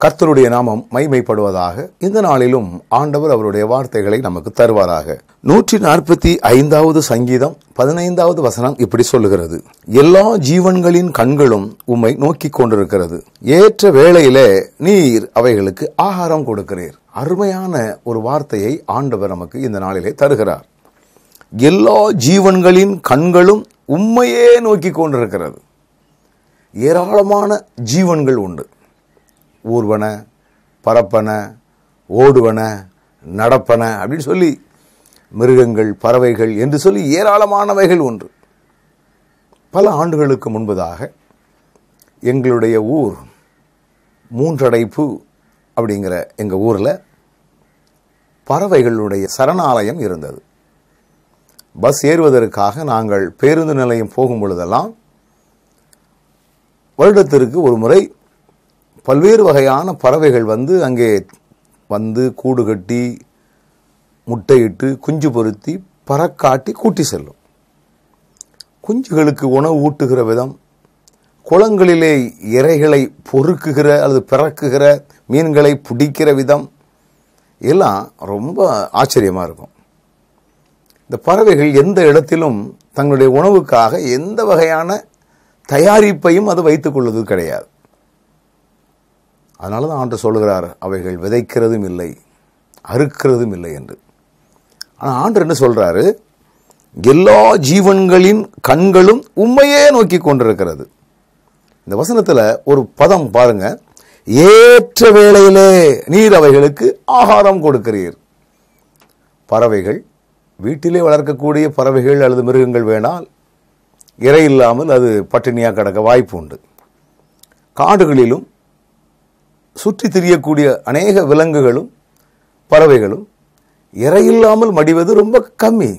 கர்த்தருடைய நாமம் மைமைப்படுவதாக இந்த நாளிலும் ஆண்டவர் அவருடைய வார்த்தைகளை நமக்கு தருவாராக நூற்றி நாற்பத்தி ஐந்தாவது சங்கீதம் பதினைந்தாவது வசனம் இப்படி சொல்லுகிறது எல்லா ஜீவன்களின் கண்களும் உம்மை நோக்கிக் கொண்டிருக்கிறது ஏற்ற வேளையிலே நீர் அவைகளுக்கு ஆகாரம் கொடுக்கிறீர் அருமையான ஒரு வார்த்தையை ஆண்டவர் நமக்கு இந்த நாளிலே தருகிறார் எல்லா ஜீவன்களின் கண்களும் உண்மையே நோக்கி கொண்டிருக்கிறது ஏராளமான ஜீவன்கள் உண்டு ஊர்வன பரப்பன ஓடுவன நடப்பன அப்படின்னு சொல்லி மிருகங்கள் பறவைகள் என்று சொல்லி ஏராளமானவைகள் ஒன்று பல ஆண்டுகளுக்கு முன்பதாக எங்களுடைய ஊர் மூன்றடைப்பு அப்படிங்கிற எங்கள் ஊரில் பறவைகளுடைய சரணாலயம் இருந்தது பஸ் ஏறுவதற்காக நாங்கள் பேருந்து நிலையம் போகும் பொழுதெல்லாம் வருடத்திற்கு ஒரு முறை பல்வேறு வகையான பறவைகள் வந்து அங்கே வந்து கூடு கட்டி முட்டையிட்டு குஞ்சு பொருத்தி பறக்காட்டி கூட்டி செல்லும் குஞ்சுகளுக்கு உணவு ஊட்டுகிற விதம் குளங்களிலே இறைகளை பொறுக்குகிற அல்லது பிறக்குகிற மீன்களை பிடிக்கிற விதம் எல்லாம் ரொம்ப ஆச்சரியமாக இருக்கும் இந்த பறவைகள் எந்த இடத்திலும் தங்களுடைய உணவுக்காக எந்த வகையான தயாரிப்பையும் அது வைத்துக் கொள்வது கிடையாது அதனால தான் ஆண்டு சொல்கிறார் அவைகள் விதைக்கிறதும் இல்லை அறுக்கிறதும் இல்லை என்று ஆனால் ஆண்டு என்ன சொல்றாரு எல்லா ஜீவன்களின் கண்களும் உண்மையே நோக்கி கொண்டிருக்கிறது இந்த வசனத்தில் ஒரு பதம் பாருங்க ஏற்ற வேளையிலே நீர் அவைகளுக்கு ஆகாரம் கொடுக்கிறீர் பறவைகள் வீட்டிலே வளர்க்கக்கூடிய பறவைகள் அல்லது மிருகங்கள் வேணால் இறை இல்லாமல் அது பட்டினியாக கிடக்க வாய்ப்பு உண்டு காடுகளிலும் சுற்றி திரியக்கூடிய அநேக விலங்குகளும் பறவைகளும் இறையில்லாமல் மடிவது ரொம்ப கம்மி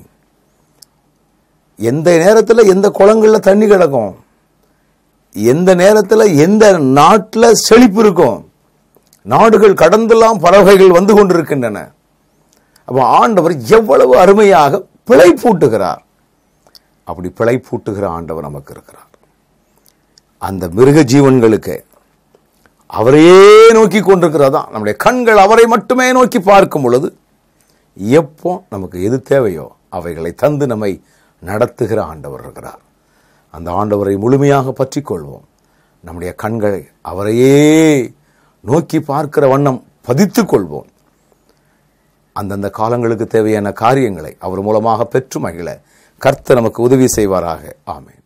எந்த நேரத்தில் எந்த குளங்களில் தண்ணி கிடக்கும் எந்த நேரத்தில் எந்த நாட்டில் செழிப்பு இருக்கும் நாடுகள் கடந்தெல்லாம் பறவைகள் வந்து கொண்டிருக்கின்றன அப்போ ஆண்டவர் எவ்வளவு அருமையாக பிழை பூட்டுகிறார் அப்படி பிழை பூட்டுகிற ஆண்டவர் நமக்கு இருக்கிறார் அந்த மிருக ஜீவன்களுக்கு அவரையே நோக்கி கொண்டிருக்கிறதா நம்முடைய கண்கள் அவரை மட்டுமே நோக்கி பார்க்கும் பொழுது எப்போ நமக்கு எது தேவையோ அவைகளை தந்து நம்மை நடத்துகிற ஆண்டவர் இருக்கிறார் அந்த ஆண்டவரை முழுமையாக பற்றி கொள்வோம் நம்முடைய கண்களை அவரையே நோக்கி பார்க்கிற வண்ணம் பதித்துக் கொள்வோம் அந்தந்த காலங்களுக்கு தேவையான காரியங்களை அவர் மூலமாக பெற்று மகிழ கர்த்தர் நமக்கு உதவி செய்வாராக ஆமென்